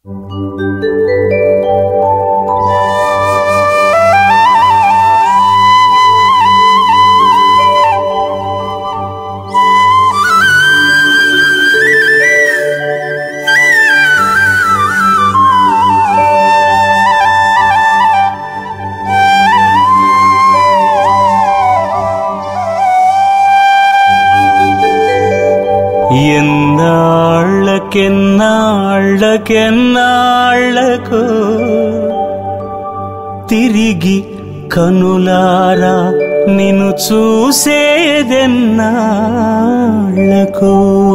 ఎన్నాళ్ళకెన్నాళ్ళకు తిరిగి కనులారా నిన్ను చూసేదెన్నాళ్ళకు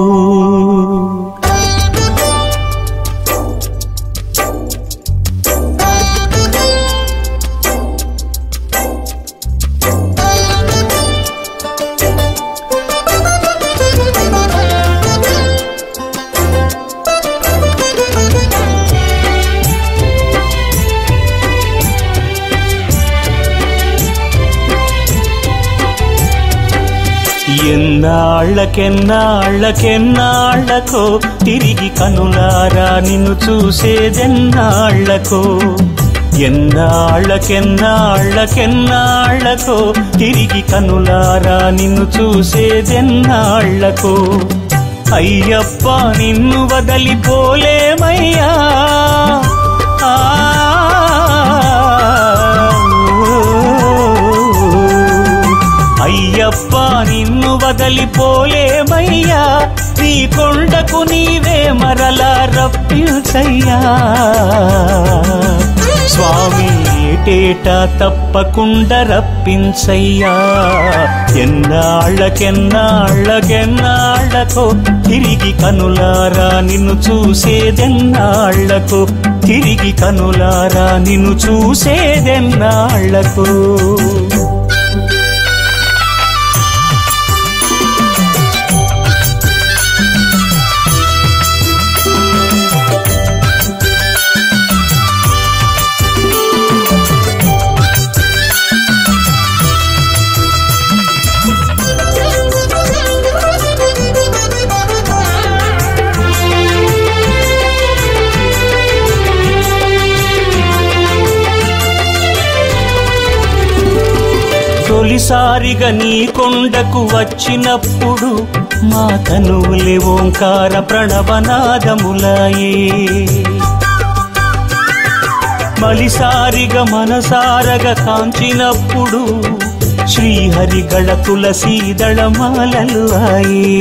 ఎన్నాళ్ళకెన్నాళ్ళకెన్నాళ్ళకో తిరిగి కనులారా నిన్ను చూసేదెన్నాళ్ళకో ఎన్నాళ్ళకెన్నాళ్ళకెన్నాళ్ళకో తిరిగి కనులారా నిన్ను చూసేదెన్నాళ్ళకో అయ్యప్ప నిన్ను వదలిపోలేమయ్యా ఆ అయ్యప్ప నిన్ను వదలిపోలేమయ్యా నీ కొండకు నీవే మరలా రప్పించయ్యా స్వామి ఏటేటా తప్పకుండా రప్పించయ్యా ఎన్నాళ్ళకెన్నాళ్ళకెన్నాళ్ళకో తిరిగి కనులారా నిన్ను చూసేదెన్నాళ్ళకు తిరిగి కనులారా నిన్ను చూసేదెన్నాళ్ళకు తొలిసారిగా నీ కొండకు వచ్చినప్పుడు మా తనువులే ఓంకార ప్రణవనాదములాయే మలిసారిగా మనసారగా కాంచినప్పుడు శ్రీహరిగళ తులసీదళమాలలు ఆయే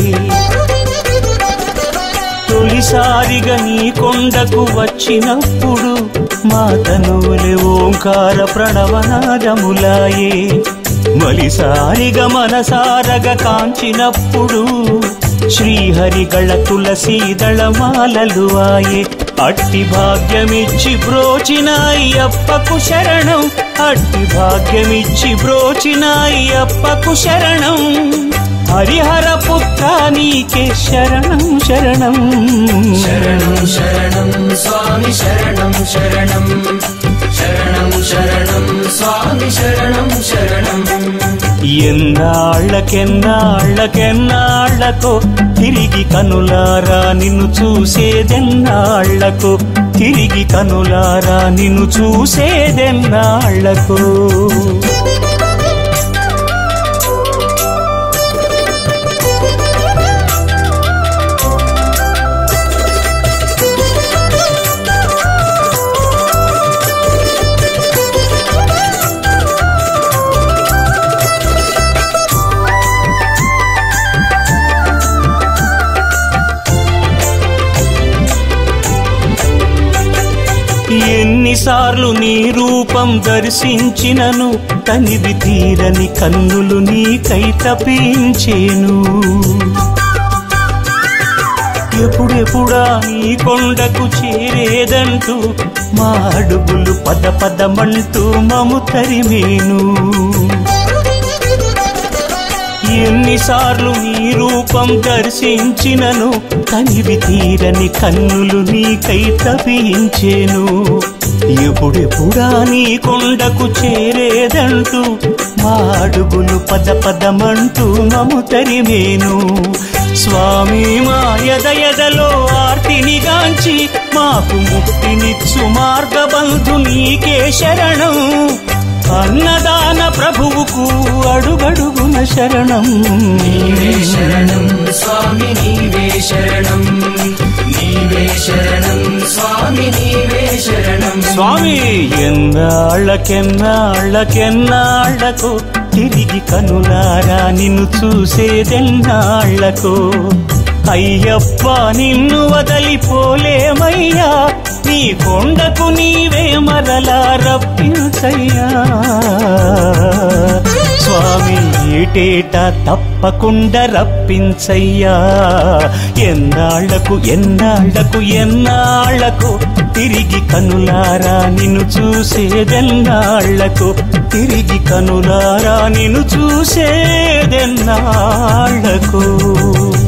తొలిసారిగా నీ కొండకు వచ్చినప్పుడు మా తనువులే ఓంకార ప్రణవనాదములాయే మలిసారిగా మనసారగా కాంచినప్పుడు శ్రీహరిగళ తులసీదళమాలలు ఆయే అట్టి భాగ్యమిచ్చి బ్రోచిన అయ్యప్పకు శరణం అట్టి భాగ్యమిచ్చి బ్రోచిన అయ్యప్పకు శరణం హరిహర పుత్ర నీకే శరణం శరణం శరణం శరణం స్వామి శరణం శరణం శరణం శరణం స్వామి శరణం శరణం ఎన్నాళ్ళకెన్నాళ్ళకెన్నాళ్ళకో తిరిగి కనులారా నిన్ను చూసేదెన్నాళ్ళకు తిరిగి కనులారా నిన్ను చూసేదెన్నాళ్ళకు ఎన్నిసార్లు నీ రూపం దర్శించినను తనివి తీరని కన్నులు నీకై తపించేను ఎప్పుడెప్పుడా నీ కొండకు చేరేదంటూ మా అడుగులు పద పదమంటూ మము తరిమేను ఎన్నిసార్లు నీ రూపం దర్శించినను కనివి తీరని కన్నులు నీకై తపించేను ఎప్పుడెప్పుడా నీ కొండకు చేరేదంటూ మా అడుగులు పద పదమంటూ మము తరిమేను స్వామి మా ఎదయదలో ఆర్తిని గాంచి మాకు ముక్తినిచ్చు మార్గబంధు నీకే శరణం అన్నదాన ప్రభువుకు అడుగడుగున శరణం నీవే శరణం స్వామి నీవే శరణం నీవే శరణం స్వామి నీవే శరణం స్వామి ఎన్నాళ్ళకెన్నాళ్ళకెన్నాళ్లకు తిరిగి కనులారా నిన్ను చూసేదెన్నాళ్లకు అయ్యప్ప నిన్ను వదలిపోలేమయ్యా నీ కొండకు నీవే మరలా రప్పించయ్యా స్వామి ఏటేట తప్పకుండా రప్పించయ్యా ఎన్నాళ్లకు ఎన్నాళ్లకు ఎన్నాళ్లకు తిరిగి కనులారా నిన్ను చూసేదెన్నాళ్లకు తిరిగి కనులారా నిన్ను చూసేదెన్నాళ్లకు